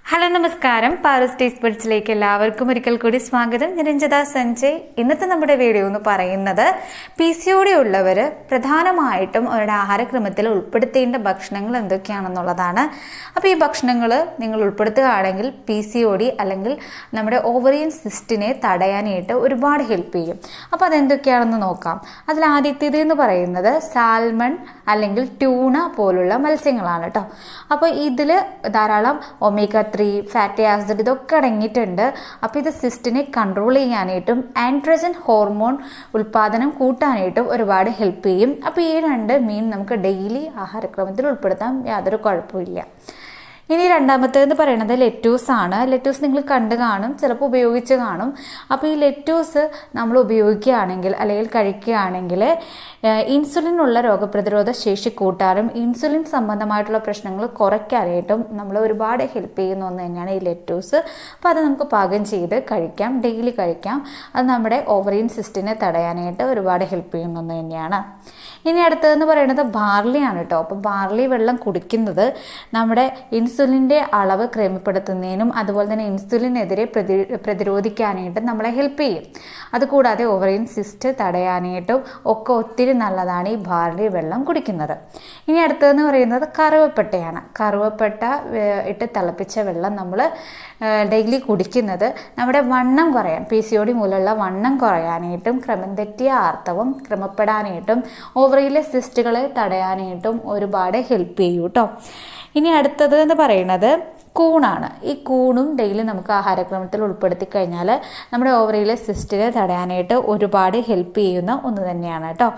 hello നമസ്കാരം പാറസ് taste ബഡ്സിലേക്ക് എല്ലാവർക്കും ഒരിക്കൽ കൂടി സ്വാഗതം ഞാൻ രഞ്ജിത സഞ്ജയ് ഇന്നത്തെ നമ്മുടെ വീഡിയോ എന്ന് പറയുന്നത് പി സി ഒ ഡി ഉള്ളവർ പ്രധാനമായിട്ടും അവരുടെ ആഹാരക്രമത്തിൽ ഉൾപ്പെടുത്തേണ്ട ഭക്ഷണങ്ങൾ എന്തൊക്കെയാണെന്നുള്ളതാണ് അപ്പോൾ ഈ ഭക്ഷണങ്ങൾ നിങ്ങൾ ഉൾപ്പെടുത്തുകയാണെങ്കിൽ പി സി ഒ ഡി അല്ലെങ്കിൽ നമ്മുടെ ഓവറിയൻ സിസ്റ്റിനെ തടയാനായിട്ട് ഒരുപാട് ഹെൽപ്പ് ചെയ്യും അപ്പോൾ അതെന്തൊക്കെയാണെന്ന് നോക്കാം അതിൽ ആദ്യത്തേത് എന്ന് പറയുന്നത് സാൽമൺ അല്ലെങ്കിൽ ട്യൂണ പോലുള്ള മത്സ്യങ്ങളാണ് കേട്ടോ അപ്പോൾ ഇതിൽ ധാരാളം ഒമേഗ ത്രീ ഫാറ്റി ആസിഡ് ഇതൊക്കെ അടങ്ങിയിട്ടുണ്ട് അപ്പോൾ ഇത് സിസ്റ്റിനെ കൺട്രോൾ ചെയ്യാനായിട്ടും ആൻഡ്രജൻ ഹോർമോൺ ഉൽപ്പാദനം കൂട്ടാനായിട്ടും ഒരുപാട് ഹെൽപ്പ് ചെയ്യും അപ്പോൾ ഈ രണ്ട് മീൻ നമുക്ക് ഡെയിലി ആഹാരക്രമത്തിൽ ഉൾപ്പെടുത്താൻ യാതൊരു കുഴപ്പമില്ല ഇനി രണ്ടാമത്തേന്ന് പറയുന്നത് ലെറ്റൂസ് ആണ് ലെറ്റൂസ് നിങ്ങൾ കണ്ടു കാണും ചിലപ്പോൾ ഉപയോഗിച്ച് കാണും അപ്പോൾ ഈ ലെറ്റൂസ് നമ്മൾ ഉപയോഗിക്കുകയാണെങ്കിൽ അല്ലെങ്കിൽ കഴിക്കുകയാണെങ്കിൽ ഇൻസുലിൻ ഉള്ള രോഗപ്രതിരോധ ശേഷി കൂട്ടാനും ഇൻസുലിൻ സംബന്ധമായിട്ടുള്ള പ്രശ്നങ്ങൾ കുറയ്ക്കാനായിട്ടും നമ്മൾ ഒരുപാട് ഹെൽപ്പ് ചെയ്യുന്ന ഒന്ന് തന്നെയാണ് ഈ ലെറ്റൂസ് അപ്പോൾ അത് നമുക്ക് പാകം ചെയ്ത് കഴിക്കാം ഡെയിലി കഴിക്കാം അത് നമ്മുടെ ഓവറിയൻ സിസ്റ്റിനെ തടയാനായിട്ട് ഒരുപാട് ഹെൽപ്പ് ചെയ്യുന്ന ഒന്ന് തന്നെയാണ് ഇനി അടുത്തതെന്ന് പറയുന്നത് ബാർലിയാണ് കേട്ടോ അപ്പോൾ ബാർലി വെള്ളം കുടിക്കുന്നത് നമ്മുടെ ഇൻസുലിൻ്റെ അളവ് ക്രമപ്പെടുത്തുന്നതിനും അതുപോലെ തന്നെ ഇൻസുലിനെതിരെ പ്രതി പ്രതിരോധിക്കാനായിട്ടും നമ്മളെ ഹെൽപ്പ് ചെയ്യും അതുകൂടാതെ ഓവറിയൻ സിസ്റ്റ് തടയാനായിട്ടും ഒക്കെ ഒത്തിരി നല്ലതാണ് ഈ ബാർലി വെള്ളം കുടിക്കുന്നത് ഇനി അടുത്തതെന്ന് പറയുന്നത് കറുവപ്പട്ടയാണ് കറുവപ്പട്ട ഇട്ട് തിളപ്പിച്ച വെള്ളം നമ്മൾ ഡെയിലി കുടിക്കുന്നത് നമ്മുടെ വണ്ണം കുറയാൻ പി സി ഒ ഡി മൂലമുള്ള വണ്ണം കുറയാനായിട്ടും ക്രമം തെറ്റിയ ആർത്തവം ക്രമപ്പെടാനായിട്ടും ഓവറിയിലെ സിസ്റ്റുകളെ തടയാനായിട്ടും ഒരുപാട് ഹെൽപ്പ് ചെയ്യും കേട്ടോ ഇനി അടുത്തത് എന്ന് പറയുന്നത് കൂണാണ് ഈ കൂണും ഡെയിലി നമുക്ക് ആഹാരക്രമത്തിൽ ഉൾപ്പെടുത്തി കഴിഞ്ഞാൽ നമ്മുടെ ഓവറിയിലെ സിസ്റ്റിനെ തടയാനായിട്ട് ഒരുപാട് ഹെൽപ്പ് ചെയ്യുന്ന ഒന്ന് തന്നെയാണ് കേട്ടോ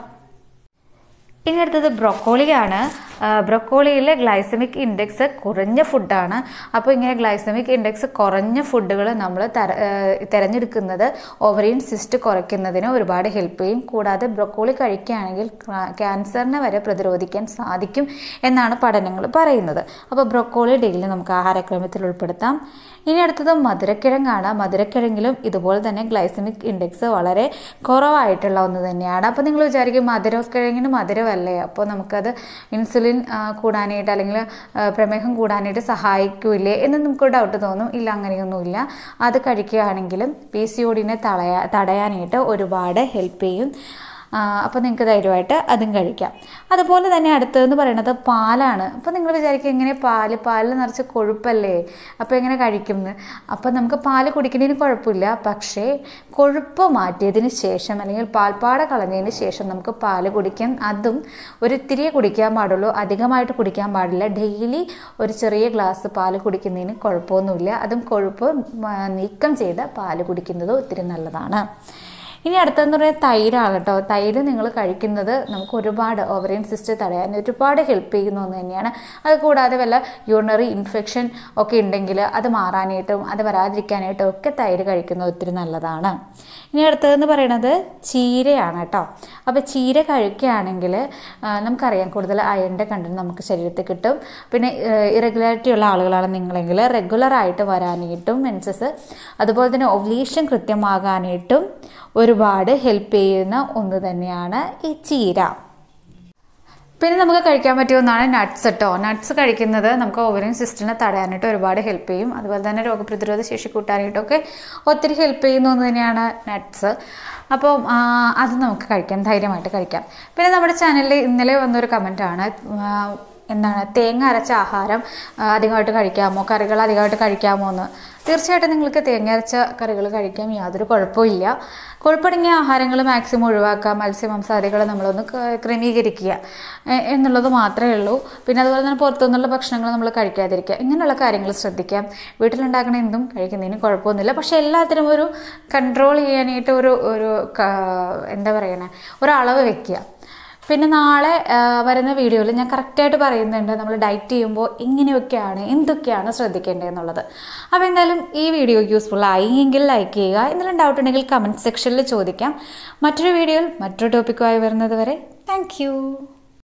ഇനി അടുത്തത് ബ്രൊക്കോളിയാണ് ബ്രൊക്കോളിയിലെ ഗ്ലൈസമിക് ഇൻഡെക്സ് കുറഞ്ഞ ഫുഡാണ് അപ്പോൾ ഇങ്ങനെ ഗ്ലൈസമിക് ഇൻഡെക്സ് കുറഞ്ഞ ഫുഡുകൾ നമ്മൾ തര തിരഞ്ഞെടുക്കുന്നത് ഓവറിയൻ സിസ്റ്റ് കുറയ്ക്കുന്നതിന് ഒരുപാട് ഹെൽപ്പ് ചെയ്യും കൂടാതെ ബ്രൊക്കോളി കഴിക്കുകയാണെങ്കിൽ ക്യാൻസറിനെ വരെ പ്രതിരോധിക്കാൻ സാധിക്കും എന്നാണ് പഠനങ്ങൾ പറയുന്നത് അപ്പോൾ ബ്രൊക്കോളി ഡെയിലി നമുക്ക് ആഹാരക്രമത്തിൽ ഉൾപ്പെടുത്താം ഇനി അടുത്തത് മധുരക്കിഴങ്ങാണ് മധുരക്കിഴങ്ങിലും ഇതുപോലെ തന്നെ ഗ്ലൈസമിക് ഇൻഡെക്സ് വളരെ കുറവായിട്ടുള്ള ഒന്ന് തന്നെയാണ് അപ്പോൾ നിങ്ങൾ വിചാരിക്കും മധുരക്കിഴങ്ങിന് മധുരമല്ലേ അപ്പോൾ നമുക്കത് ഇൻസുലിൻ കൂടാനായിട്ട് അല്ലെങ്കിൽ പ്രമേഹം കൂടാനായിട്ട് സഹായിക്കില്ലേ എന്ന് നമുക്ക് ഡൗട്ട് തോന്നും ഇല്ല അങ്ങനെയൊന്നുമില്ല അത് കഴിക്കുകയാണെങ്കിലും പി സി ഒടിനെ തടയാ തടയാനായിട്ട് ഒരുപാട് ഹെൽപ്പ് ചെയ്യും അപ്പോൾ നിങ്ങൾക്ക് ധൈര്യമായിട്ട് അതും കഴിക്കാം അതുപോലെ തന്നെ അടുത്തതെന്ന് പറയുന്നത് പാലാണ് അപ്പോൾ നിങ്ങൾ വിചാരിക്കും എങ്ങനെ പാല് പാലിൽ നിറച്ച് കൊഴുപ്പല്ലേ അപ്പോൾ എങ്ങനെ കഴിക്കുമെന്ന് അപ്പോൾ നമുക്ക് പാല് കുടിക്കുന്നതിന് കുഴപ്പമില്ല പക്ഷേ കൊഴുപ്പ് മാറ്റിയതിന് ശേഷം അല്ലെങ്കിൽ പാൽപ്പാട കളഞ്ഞതിന് ശേഷം നമുക്ക് പാല് കുടിക്കാം അതും ഒരു ഇത്തിരിയെ കുടിക്കാൻ പാടുള്ളൂ അധികമായിട്ട് കുടിക്കാൻ പാടില്ല ഡെയിലി ഒരു ചെറിയ ഗ്ലാസ് പാല് കുടിക്കുന്നതിന് കുഴപ്പമൊന്നുമില്ല അതും കൊഴുപ്പ് നീക്കം ചെയ്ത പാല് കുടിക്കുന്നത് ഒത്തിരി നല്ലതാണ് ഇനി അടുത്തെന്ന് പറയുന്നത് തൈരാണ് കേട്ടോ തൈര് നിങ്ങൾ കഴിക്കുന്നത് നമുക്ക് ഒരുപാട് ഓവറിയൻ സിസ്റ്റ് തടയാൻ ഒരുപാട് ഹെൽപ്പ് ചെയ്യുന്ന ഒന്ന് തന്നെയാണ് അത് കൂടാതെ വല്ല യൂറിനറി ഇൻഫെക്ഷൻ ഒക്കെ ഉണ്ടെങ്കിൽ അത് മാറാനായിട്ടും അത് വരാതിരിക്കാനായിട്ടും ഒക്കെ തൈര് കഴിക്കുന്നത് ഒത്തിരി നല്ലതാണ് ഇനി അടുത്തതെന്ന് പറയുന്നത് ചീരയാണ് കേട്ടോ അപ്പോൾ ചീര കഴിക്കുകയാണെങ്കിൽ നമുക്കറിയാം കൂടുതൽ അയണിൻ്റെ കണ്ടന്റ് നമുക്ക് ശരീരത്തിൽ കിട്ടും പിന്നെ ഇറഗുലാരിറ്റി ഉള്ള ആളുകളാണ് നിങ്ങളെങ്കിൽ റെഗുലറായിട്ട് വരാനായിട്ടും മെൻസസ് അതുപോലെ തന്നെ ഒവ്ലീഷൻ കൃത്യമാകാനായിട്ടും ഒരുപാട് ഹെൽപ്പ് ചെയ്യുന്ന ഒന്ന് തന്നെയാണ് ഈ ചീര പിന്നെ നമുക്ക് കഴിക്കാൻ പറ്റിയ ഒന്നാണ് നട്ട്സ് കേട്ടോ നട്ട്സ് കഴിക്കുന്നത് നമുക്ക് ഓവറിൻ സിസ്റ്റിനെ തടയാനായിട്ട് ഒരുപാട് ഹെൽപ്പ് ചെയ്യും അതുപോലെ തന്നെ രോഗപ്രതിരോധ ശേഷി കൂട്ടാനായിട്ടൊക്കെ ഒത്തിരി ഹെൽപ്പ് ചെയ്യുന്ന ഒന്ന് തന്നെയാണ് നട്ട്സ് അപ്പോൾ അത് നമുക്ക് കഴിക്കാം ധൈര്യമായിട്ട് കഴിക്കാം പിന്നെ നമ്മുടെ ചാനലിൽ ഇന്നലെ വന്നൊരു കമൻറ്റാണ് എന്താണ് തേങ്ങ അരച്ച ആഹാരം അധികമായിട്ട് കഴിക്കാമോ കറികൾ അധികമായിട്ട് കഴിക്കാമോ എന്ന് തീർച്ചയായിട്ടും നിങ്ങൾക്ക് തേങ്ങ അരച്ച കറികൾ കഴിക്കാം യാതൊരു കുഴപ്പമില്ല കൊഴുപ്പടങ്ങിയ ആഹാരങ്ങൾ മാക്സിമം ഒഴിവാക്കുക മത്സ്യമാംസാദികൾ നമ്മളൊന്ന് ക്രമീകരിക്കുക എന്നുള്ളത് മാത്രമേ ഉള്ളൂ പിന്നെ അതുപോലെ തന്നെ പുറത്തുനിന്നുള്ള ഭക്ഷണങ്ങൾ നമ്മൾ കഴിക്കാതിരിക്കുക ഇങ്ങനെയുള്ള കാര്യങ്ങൾ ശ്രദ്ധിക്കാം വീട്ടിലുണ്ടാക്കണ എന്തും കഴിക്കുന്നതിന് കുഴപ്പമൊന്നുമില്ല പക്ഷെ എല്ലാത്തിനും ഒരു കൺട്രോൾ ചെയ്യാനായിട്ട് ഒരു ഒരു എന്താ പറയണേ ഒരളവ് വെക്കുക പിന്നെ നാളെ വരുന്ന വീഡിയോയിൽ ഞാൻ കറക്റ്റായിട്ട് പറയുന്നുണ്ട് നമ്മൾ ഡയറ്റ് ചെയ്യുമ്പോൾ ഇങ്ങനെയൊക്കെയാണ് എന്തൊക്കെയാണ് ശ്രദ്ധിക്കേണ്ടതെന്നുള്ളത് അപ്പോൾ എന്തായാലും ഈ വീഡിയോ യൂസ്ഫുൾ ആയി എങ്കിൽ ലൈക്ക് ചെയ്യുക എന്തെങ്കിലും ഡൗട്ട് ഉണ്ടെങ്കിൽ കമൻറ്റ് സെക്ഷനിൽ ചോദിക്കാം മറ്റൊരു വീഡിയോയിൽ മറ്റൊരു ടോപ്പിക്കുമായി വരുന്നത് വരെ താങ്ക്